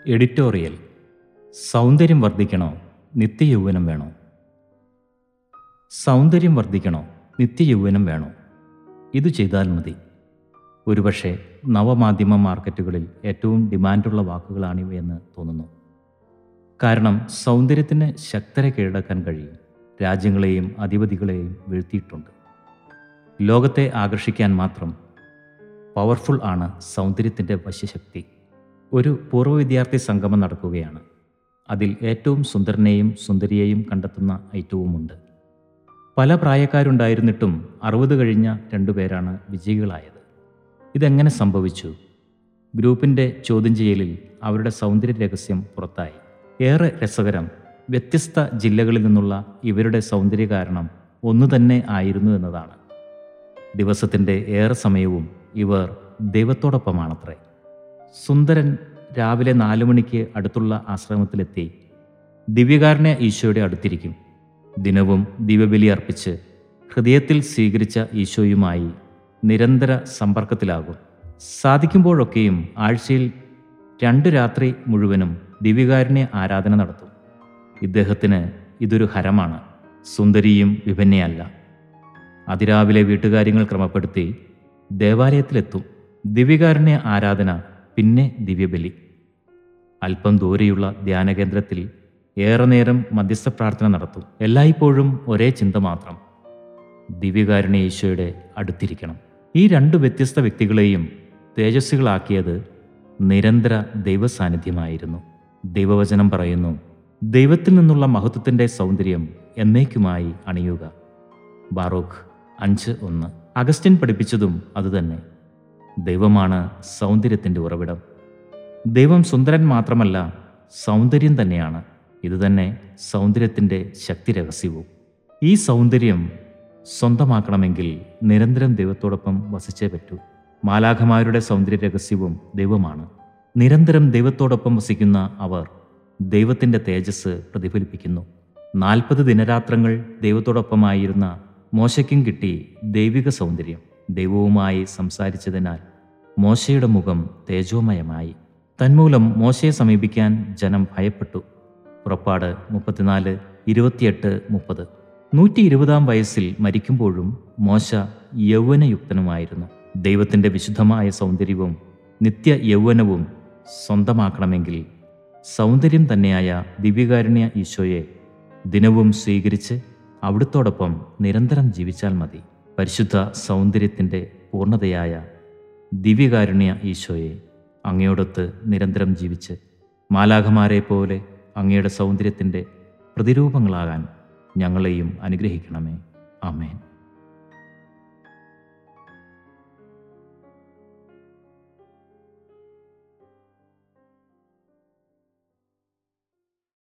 editorial സൗന്ദര്യം വർദ്ധിക്കണോ നിത്യയൗവനം വേണോ സൗന്ദര്യം വർദ്ധിക്കണോ നിത്യയൗവനം വേണോ ഇത് ചെയ്താൽ മതി ഒരുപക്ഷെ നവമാധ്യമ മാർക്കറ്റുകളിൽ ഏറ്റവും ഡിമാൻഡുള്ള വാക്കുകളാണിവയെന്ന് തോന്നുന്നു കാരണം സൗന്ദര്യത്തിന് ശക്തരെ കീഴടക്കാൻ കഴിയും രാജ്യങ്ങളെയും അധിപതികളെയും വീഴ്ത്തിയിട്ടുണ്ട് ലോകത്തെ ആകർഷിക്കാൻ മാത്രം പവർഫുൾ ആണ് സൗന്ദര്യത്തിൻ്റെ വശ്യശക്തി ഒരു പൂർവ്വ വിദ്യാർത്ഥി സംഗമം നടക്കുകയാണ് അതിൽ ഏറ്റവും സുന്ദരനെയും സുന്ദരിയെയും കണ്ടെത്തുന്ന ഐറ്റവുമുണ്ട് പല പ്രായക്കാരുണ്ടായിരുന്നിട്ടും അറുപത് കഴിഞ്ഞ രണ്ടുപേരാണ് വിജയികളായത് ഇതെങ്ങനെ സംഭവിച്ചു ഗ്രൂപ്പിൻ്റെ ചോദ്യം ചെയ്യലിൽ അവരുടെ സൗന്ദര്യ രഹസ്യം പുറത്തായി ഏറെ രസകരം വ്യത്യസ്ത ജില്ലകളിൽ നിന്നുള്ള ഇവരുടെ സൗന്ദര്യ കാരണം ഒന്നു തന്നെ ആയിരുന്നു എന്നതാണ് ദിവസത്തിൻ്റെ ഏറെ സമയവും ഇവർ ദൈവത്തോടൊപ്പമാണത്രേ സുന്ദരൻ രാവിലെ നാലു മണിക്ക് അടുത്തുള്ള ആശ്രമത്തിലെത്തി ദിവ്യകാരുണ്യ ഈശോയുടെ അടുത്തിരിക്കും ദിനവും ദിവ്യബലി അർപ്പിച്ച് ഹൃദയത്തിൽ സ്വീകരിച്ച ഈശോയുമായി നിരന്തര സമ്പർക്കത്തിലാകും സാധിക്കുമ്പോഴൊക്കെയും ആഴ്ചയിൽ രണ്ടു രാത്രി മുഴുവനും ദിവ്യകാരുണ്യ ആരാധന നടത്തും ഇദ്ദേഹത്തിന് ഇതൊരു ഹരമാണ് സുന്ദരിയും വിഭിന്നയല്ല അതിരാവിലെ വീട്ടുകാര്യങ്ങൾ ക്രമപ്പെടുത്തി ദേവാലയത്തിലെത്തും ദിവ്യകാരുണ്യ ആരാധന പിന്നെ ദിവ്യബലി അല്പം ദൂരെയുള്ള ധ്യാനകേന്ദ്രത്തിൽ ഏറെ നേരം മധ്യസ്ഥ പ്രാർത്ഥന നടത്തും എല്ലായ്പ്പോഴും ഒരേ ചിന്ത മാത്രം ദിവ്യകാരുണ്യ ഈശോയുടെ അടുത്തിരിക്കണം ഈ രണ്ട് വ്യത്യസ്ത വ്യക്തികളെയും തേജസ്വികളാക്കിയത് നിരന്തര ദൈവസാന്നിധ്യമായിരുന്നു ദൈവവചനം പറയുന്നു ദൈവത്തിൽ നിന്നുള്ള മഹത്വത്തിൻ്റെ സൗന്ദര്യം എന്നേക്കുമായി അണിയുക ബാറോഖ് അഞ്ച് ഒന്ന് അഗസ്റ്റിൻ പഠിപ്പിച്ചതും അതുതന്നെ ദൈവമാണ് സൗന്ദര്യത്തിൻ്റെ ഉറവിടം ദൈവം സുന്ദരൻ മാത്രമല്ല സൗന്ദര്യം തന്നെയാണ് ഇതുതന്നെ സൗന്ദര്യത്തിൻ്റെ ശക്തി രഹസ്യവും ഈ സൗന്ദര്യം സ്വന്തമാക്കണമെങ്കിൽ നിരന്തരം ദൈവത്തോടൊപ്പം വസിച്ചേ പറ്റൂ മാലാഖമാരുടെ സൗന്ദര്യ രഹസ്യവും ദൈവമാണ് നിരന്തരം ദൈവത്തോടൊപ്പം വസിക്കുന്ന അവർ ദൈവത്തിൻ്റെ തേജസ് പ്രതിഫലിപ്പിക്കുന്നു നാൽപ്പത് ദിനരാത്രങ്ങൾ ദൈവത്തോടൊപ്പമായിരുന്ന മോശയ്ക്കും കിട്ടി ദൈവിക സൗന്ദര്യം ദൈവവുമായി സംസാരിച്ചതിനാൽ മോശയുടെ മുഖം തേജോമയമായി തന്മൂലം മോശയെ സമീപിക്കാൻ ജനം ഭയപ്പെട്ടു പുറപ്പാട് മുപ്പത്തിനാല് ഇരുപത്തിയെട്ട് മുപ്പത് നൂറ്റി ഇരുപതാം വയസ്സിൽ മരിക്കുമ്പോഴും മോശ യൗവനയുക്തനുമായിരുന്നു ദൈവത്തിൻ്റെ വിശുദ്ധമായ സൗന്ദര്യവും നിത്യ യൗവനവും സ്വന്തമാക്കണമെങ്കിൽ സൗന്ദര്യം തന്നെയായ ദിവ്യകാരുണ്യ ഈശോയെ ദിനവും സ്വീകരിച്ച് അവിടുത്തോടൊപ്പം നിരന്തരം ജീവിച്ചാൽ മതി പരിശുദ്ധ സൗന്ദര്യത്തിൻ്റെ പൂർണ്ണതയായ ദിവ്യകാരുണ്യ ഈശോയെ അങ്ങയോടൊത്ത് നിരന്തരം ജീവിച്ച് മാലാഖമാരെ പോലെ അങ്ങയുടെ സൗന്ദര്യത്തിൻ്റെ പ്രതിരൂപങ്ങളാകാൻ ഞങ്ങളെയും അനുഗ്രഹിക്കണമേ ആമേൻ